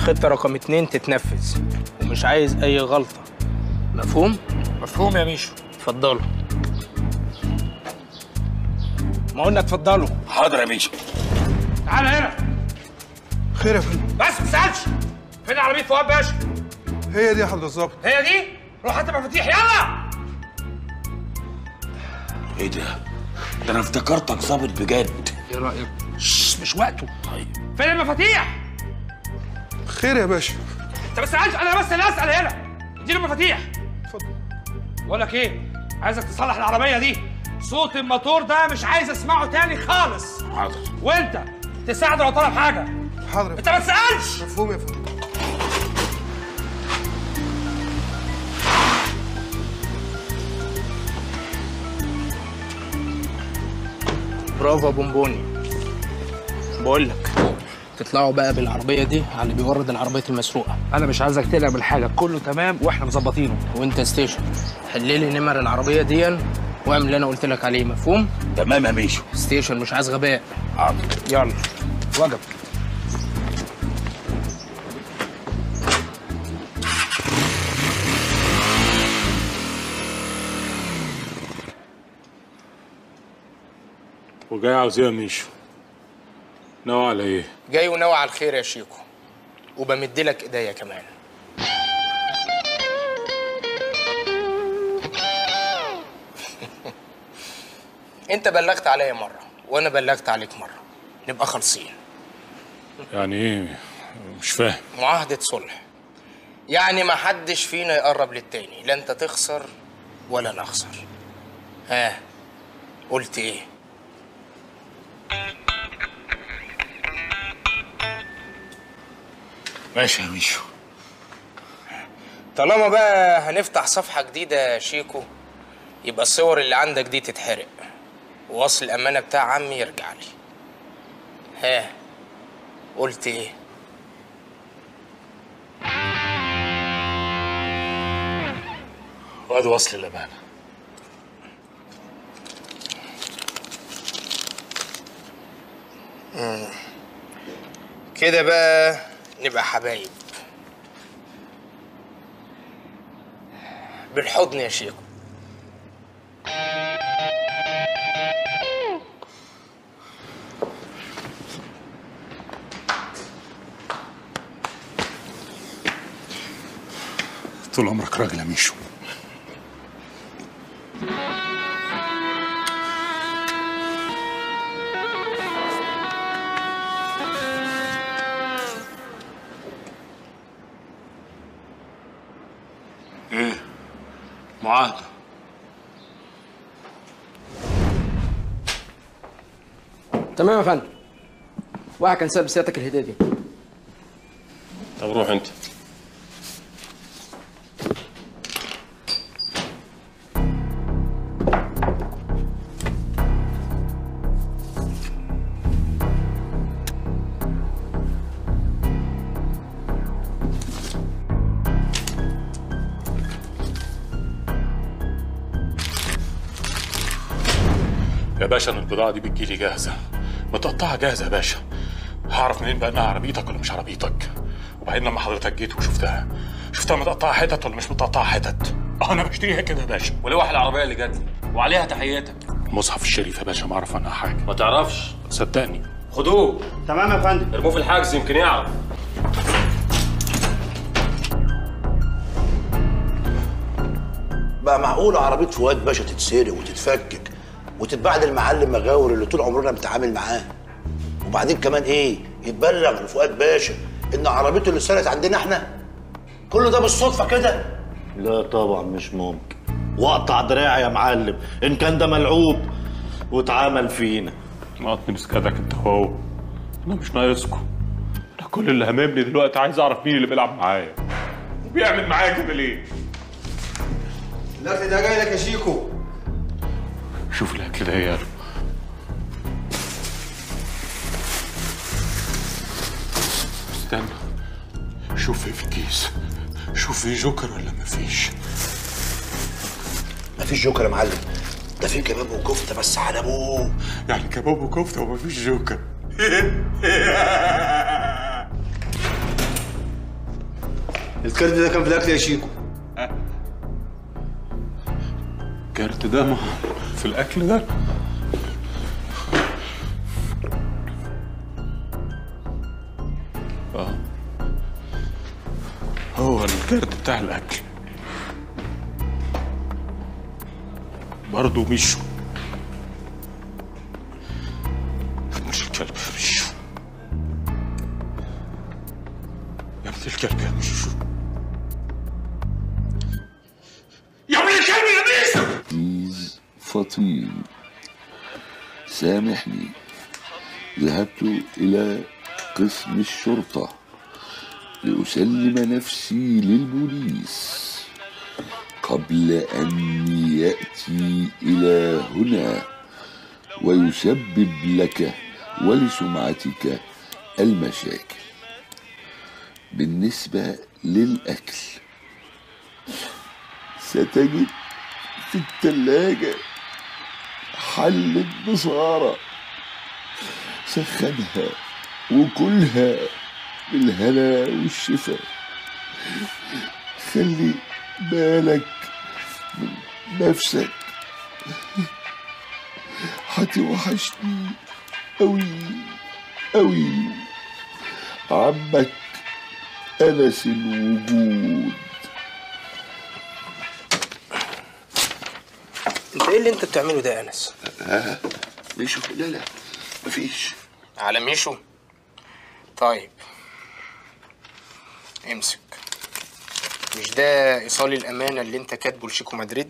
خطة رقم اتنين تتنفذ ومش عايز أي غلطة مفهوم؟ مفهوم يا ميشو اتفضلوا ما قلنا اتفضلوا حاضر يا ميشو تعال هنا خير يا فندم بس ما تسالش فين عربيه فؤاد باشا هي دي يا حضرة الظابط هي دي روح هات المفاتيح يلا ايه ده؟ ده انا افتكرتك ظابط بجد ايه رايك شش، مش وقته طيب فين المفاتيح خير يا باشا انت ما تسالش انا بس اللي اسال هنا اديله المفاتيح اتفضل بقول لك ايه عايزك تصلح العربيه دي صوت الموتور ده مش عايز اسمعه تاني خالص حاضر وانت تساعد لو طلب حاجه حاضر يا انت ما تسالش فندم. مفهوم يا فندم برافو يا بونبوني بقول لك تطلعوا بقى بالعربية دي على اللي بيورد العربية المسروقة انا مش عايزك تقلق من حاجه كله تمام واحنا مظبطينه وانت ستيشن حل لي نمر العربية دي واعمل اللي انا قلت لك عليه مفهوم؟ تمام يا ميشو ستيشن مش عايز غباء حاضر يلا وجب وجاي عاوز ايه يا ميشو؟ ناوي على ايه؟ جاي وناوي على الخير يا شيكو وبمدلك ايديا كمان انت بلغت عليا مره وانا بلغت عليك مره نبقى خالصين يعني ايه؟ مش فاهم معاهده صلح يعني ما حدش فينا يقرب للتاني لا انت تخسر ولا نخسر ها قلت ايه ماشي يا ميشو طالما بقى هنفتح صفحة جديدة يا شيكو يبقى الصور اللي عندك دي تتحرق ووصل الأمانة بتاع عمي يرجع لي ها قلت ايه وادي وصل الامانه كده بقى نبقى حبايب بالحضن يا شيكو طول عمرك راجل يا ميشو ايه؟ معاهدة تمام يا فندم واحد كان ساب سيادتك الهديه دي طب روح انت يا باشا انا البضاعه دي بتجيلي جاهزه متقطعه جاهزه يا باشا هعرف منين بقى انها عربيتك ولا مش عربيتك وبعدين لما حضرتك جيت وشفتها شفتها متقطعه حتت ولا مش متقطعه حتت اه انا بشتريها كده يا باشا ولوح العربيه اللي جات لي وعليها تحياتك مصحف الشريف يا باشا ما اعرف عنها حاجه ما تعرفش صدقني خدوه تمام يا فندم ارموه في الحجز يمكن يعرف بقى معقول عربية فؤاد باشا تتسرق وتتفكك وتتباع للمعلم مغاور اللي طول عمرنا بنتعامل معاه وبعدين كمان ايه يتبلغ لفؤاد باشا ان عربيته اللي اتسرقت عندنا احنا كل ده بالصدفة كده لا طبعا مش ممكن واقطع دراعي يا معلم ان كان ده ملعوب واتعمل فينا نقطني بسكاتك انت هو انا مش ناقصكم انا كل اللي هممني دلوقتي عايز اعرف مين اللي بيلعب معايا وبيعمل معايا كده ليه الاكل ده جاي لك يا شيكو شوف الاكل ده يا استنى شوف ايه في الكيس شوف في جوكر ولا مفيش مفيش جوكر يا معلم ده في كباب وكفته بس على ابوه يعني كباب وكفته ومفيش جوكر الكارت ده كان في الاكل يا شيكو الكارت ده ما في الاكل ده اه هو الكارت بتاع الاكل برضه مشوا مش الكلب مشوا يا ابن الكلب يا مشوا يا ابن الكلب يا مشوا عزيز فطين سامحني ذهبت إلى قسم الشرطة لأسلم نفسي للبوليس قبل أن يأتي إلى هنا ويسبب لك ولسمعتك المشاكل بالنسبة للأكل ستجد في الثلاجة حلة بصارة سخنها وكلها بالهنا والشفا خلي بالك من نفسك هتوحشني أوي أوي عمك أنس الوجود انت ايه اللي انت بتعمله ده يا انس آه مش لا لا مفيش على ميشو طيب امسك مش ده ايصال الامانه اللي انت كاتبه لشيكو مدريد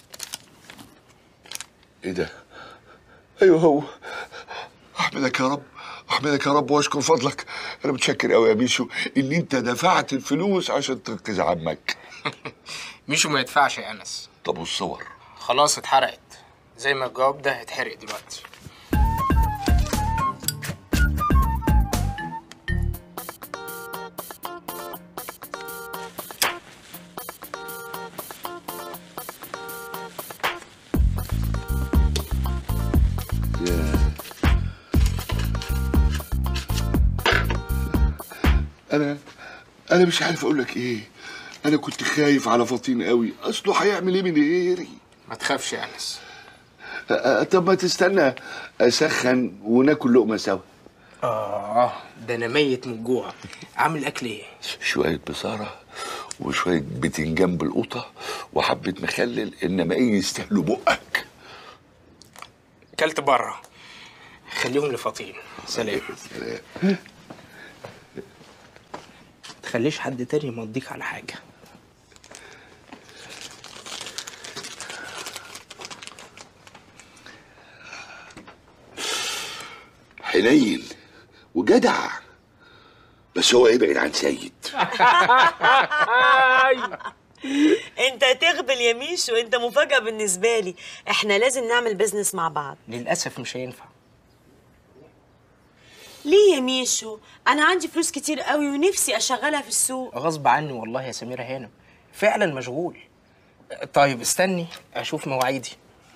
ايه ده ايوه هو احمدك يا رب احمدك يا رب واشكر فضلك انا متشكر قوي يا بيشو ان انت دفعت الفلوس عشان تنقذ عمك ميشو ما يدفعش يا انس طب والصور خلاص اتحرقت زي ما الجواب ده هيتحرق دلوقتي انا انا مش عارف اقول لك ايه انا كنت خايف على فطين قوي اصله هيعمل ايه من غيري ما تخافش يا انس أ- أ- طب ما تستنى اسخن وناكل لقمه سوا اه ده انا ميت من الجوع عامل اكل ايه شويه بصاره وشويه بتنجان بالقوطه وحبه مخلل انما ايه يستاهلوا بقك كلت بره خليهم لفطين سلام تخليش حد تاني يمضيك على حاجه حنين وجدع بس هو يبعد عن سيد انت تغبل يا ميشو انت مفاجأة بالنسبة لي احنا لازم نعمل بيزنس مع بعض للاسف مش هينفع ليه يا ميشو انا عندي فلوس كتير قوي ونفسي اشغلها في السوق غصب عني والله يا سميرة هانم فعلا مشغول طيب استني اشوف مواعيدي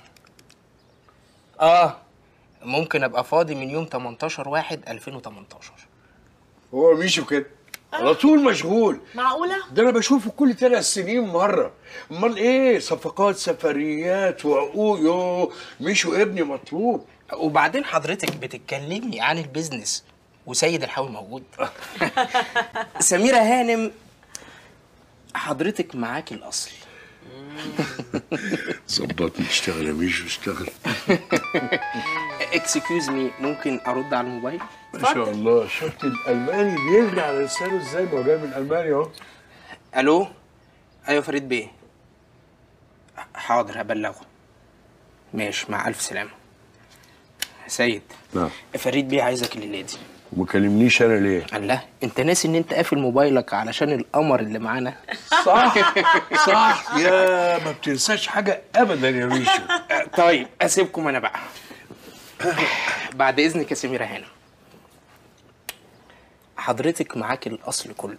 اه ممكن ابقى فاضي من يوم 18 واحد 2018 هو ميشو كده على طول مشغول معقولة ده انا بشوفه كل ثلاث سنين مره امال ايه صفقات سفريات وعقود يو ميشو ابني مطلوب وبعدين حضرتك بتتكلمي عن البيزنس وسيد الحاوي موجود سميرة هانم حضرتك معاكي الاصل ظبطني اشتغل يا ميشو اشتغل اكسكيوز مي ممكن ارد على الموبايل ما شاء الله شفت الالماني بيجري على لسانه ازاي ما هو جاي من المانيا اهو الو ايوه فريد بيه حاضر هبلغه ماشي مع الف سلامه سيد نعم فريد بيه عايزك الليله دي وما كلمنيش انا ليه الله انت ناسي ان انت قافل موبايلك علشان القمر اللي معانا صح صح يا ما بتنساش حاجه ابدا يا ميشو طيب اسيبكم انا بقى بعد اذنك يا سميرة هانم حضرتك معاك الاصل كله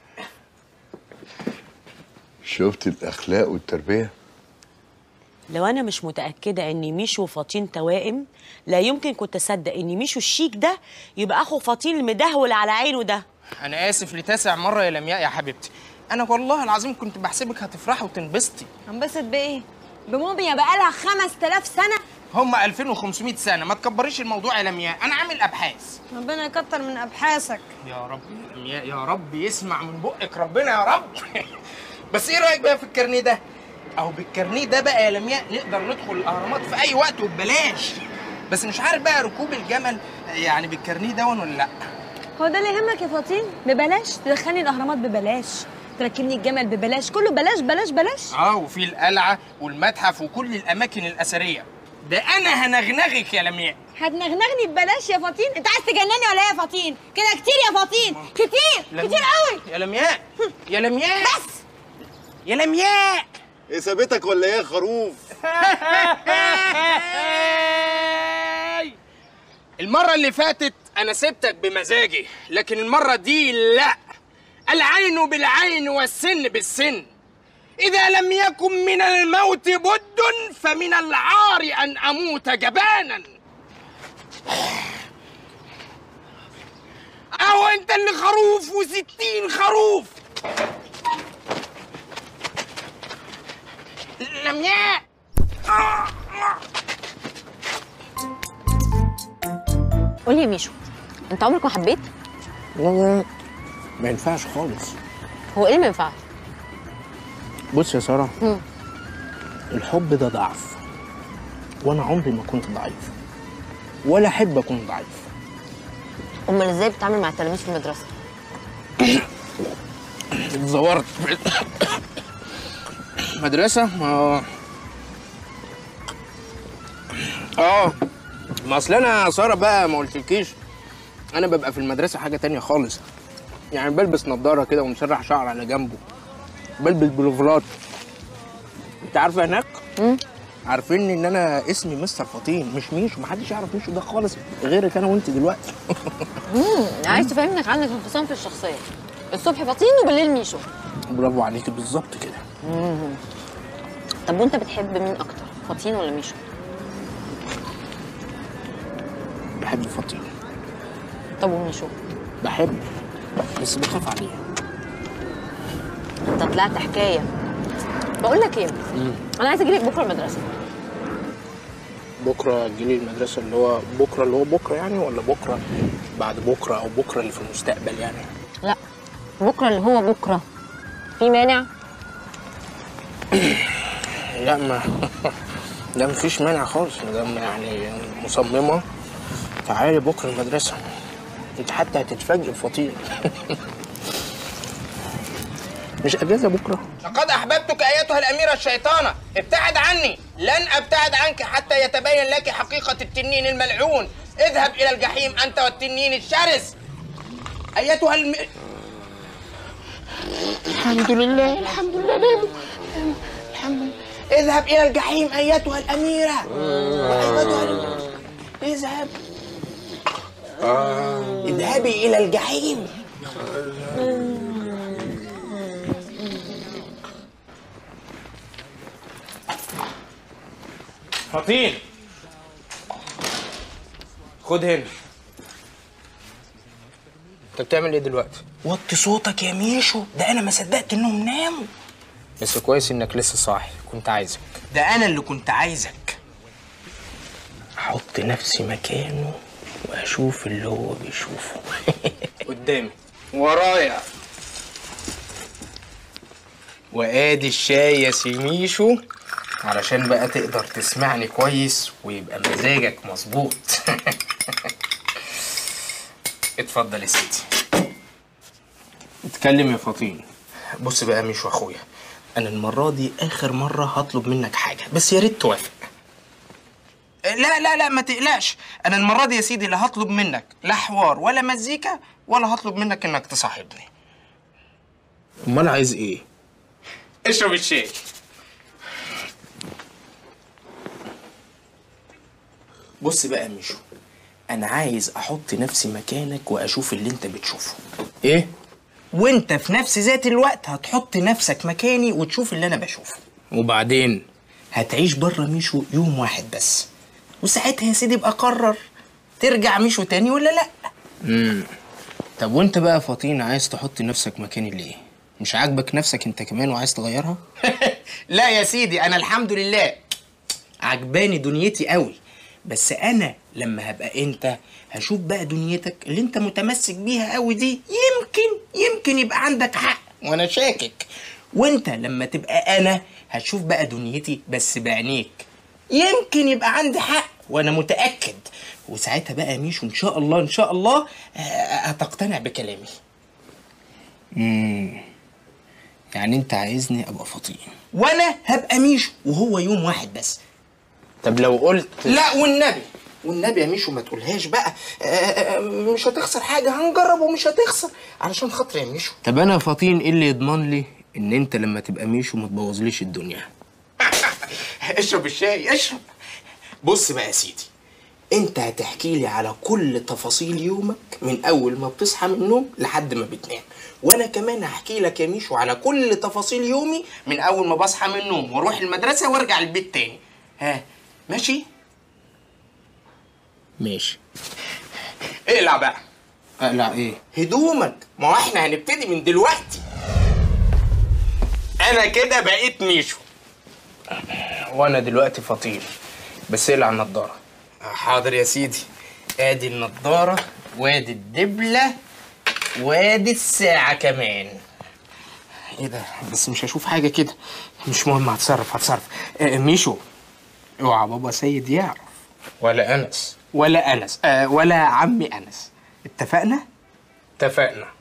شفت الاخلاق والتربيه لو انا مش متأكدة ان ميشو وفاطين توائم لا يمكن كنت اصدق ان ميشو الشيك ده يبقى اخو فاطين المدهول على عينه ده انا اسف لتاسع مره يا لمياء يا حبيبتي انا والله العظيم كنت بحسبك هتفرحي وتنبسطي انبسط بايه بموميا بقالها 5000 سنه هم 2500 سنه ما تكبريش الموضوع يا لمياء انا عامل ابحاث ربنا يكتر من ابحاثك يا رب يا لمياء يا رب يسمع من بقك ربنا يا رب بس ايه رايك بقى في الكارنيه ده اهو بالكارنيه ده بقى يا لمياء نقدر ندخل الاهرامات في اي وقت وببلاش بس مش عارف بقى ركوب الجمل يعني بالكارنيه ده ولا لا هو ده اللي يهمك يا فاطين ببلاش تدخلني الاهرامات ببلاش تركبني الجمل ببلاش كله بلاش بلاش بلاش اه وفي القلعه والمتحف وكل الاماكن الاثريه ده انا هنغنغك يا لمياء هتنغنغني ببلاش يا فاطين انت عايز تجنني ولا ايه يا فاطين كده كتير يا فاطين كتير لمياء. كتير قوي يا لمياء يا لمياء بس يا لمياء ايه ثابتك ولا ايه يا خروف المرة اللي فاتت أنا سبتك بمزاجي لكن المرة دي لا العين بالعين والسن بالسن إذا لم يكن من الموت بد فمن العار أن أموت جبانا أو أنت اللي خروف وستين خروف لمياء قول لي يا ميشو انت عمرك ما حبيت لا ما ينفعش خالص هو ايه اللي ما ينفعش بص يا سارة مم. الحب ده ضعف وانا عمري ما كنت ضعيف ولا احب اكون ضعيف امال ازاي بتتعامل مع التلاميذ في المدرسه اتزورت مدرسة ما اه ما اصل انا يا سارة بقى ما قلتلكيش انا ببقى في المدرسة حاجة تانية خالص يعني بلبس نظارة كده ومسرح شعر على جنبه بلبس بلوفرات انت عارفة هناك؟ عارفين ان انا اسمي مستر فطين مش ميشو محدش يعرف ميشو ده خالص غيرك انا وانت دلوقتي امم عايز تفهمني انك عندك انفصام في الشخصيه الصبح فطين وبالليل ميشو برافو عليكي بالظبط كده مم. طب وانت بتحب مين اكتر فطين ولا ميشو بحب فطين طب وميشو بحب بس بخاف عليه انت طلعت حكايه بقول لك ايه انا عايزه اجيلك بكره المدرسه بكره تجيلي المدرسه اللي هو بكره اللي هو بكره يعني ولا بكره بعد بكره او بكره اللي في المستقبل يعني لا بكره اللي هو بكره في مانع لا ما لا مفيش مانع خالص ما دام يعني مصممه تعالي بكره المدرسه انت حتى هتتفاجئ بفطير مش اجازه بكره لقد احببتك ايتها الاميره الشيطانه ابتعد عني لن ابتعد عنك حتى يتبين لك حقيقه التنين الملعون اذهب الى الجحيم انت والتنين الشرس ايتها الم... الحمد لله الحمد لله نام الحمد لله اذهب الى الجحيم ايتها الاميره وايتها الم- اذهب اذهبي الى الجحيم فطين خد هنا انت بتعمل ايه دلوقتي؟ وطي صوتك يا ميشو ده انا ما صدقت انهم ناموا بس كويس انك لسه صاحي كنت عايزك ده انا اللي كنت عايزك احط نفسي مكانه واشوف اللي هو بيشوفه قدامي ورايا وادي الشاي يا سيميشو علشان بقى تقدر تسمعني كويس ويبقى مزاجك مظبوط اتفضل يا سيدي اتكلم يا فطين بص بقى يا ميشو اخويا انا المره دي اخر مره هطلب منك حاجه بس يا ريت توافق لا لا لا ما تقلقش انا المره دي يا سيدي لا هطلب منك لا حوار ولا مزيكا ولا هطلب منك انك تصاحبني امال عايز ايه اشرب الشاي بص بقى يا ميشو انا عايز احط نفسي مكانك واشوف اللي انت بتشوفه ايه وانت في نفس ذات الوقت هتحط نفسك مكاني وتشوف اللي انا بشوفه وبعدين هتعيش بره ميشو يوم واحد بس وساعتها يا سيدي ابقى قرر ترجع ميشو تاني ولا لا امم طب وانت بقى يا فطين عايز تحط نفسك مكاني ليه مش عاجبك نفسك انت كمان وعايز تغيرها لا يا سيدي انا الحمد لله عجباني دنيتي قوي بس انا لما هبقى انت هشوف بقى دنيتك اللي انت متمسك بيها قوي دي يمكن يمكن يبقى عندك حق وانا شاكك وانت لما تبقى انا هتشوف بقى دنيتي بس بعينيك يمكن يبقى عندي حق وانا متاكد وساعتها بقى يا ميشو ان شاء الله ان شاء الله آه، هتقتنع بكلامي امم يعني انت عايزني ابقى فطين وانا هبقى ميشو وهو يوم واحد بس طب لو قلت لا والنبي والنبي يا ميشو ما تقولهاش بقى آه، آه، مش هتخسر حاجه هنجرب ومش هتخسر علشان خاطر يا ميشو طب انا يا فطين ايه اللي يضمن لي ان انت لما تبقى ميشو ما تبوظليش الدنيا اشرب الشاي اشرب بص بقى يا سيدي انت هتحكي لي على كل تفاصيل يومك من اول ما بتصحى من النوم لحد ما بتنام وانا كمان هحكي لك يا ميشو على كل تفاصيل يومي من اول ما بصحى من النوم واروح المدرسه وارجع البيت تاني ها ماشي ماشي اقلع بقى اقلع ايه هدومك ما هو احنا هنبتدي من دلوقتي انا كده بقيت ميشو وانا دلوقتي فطير بس اقلع النضاره حاضر يا سيدي ادي النضاره وادي الدبله وادي الساعه كمان ايه ده بس مش هشوف حاجه كده مش مهم هتصرف هتصرف آه ميشو اوعى بابا سيد يعرف ولا انس ولا انس آه ولا عمي انس اتفقنا اتفقنا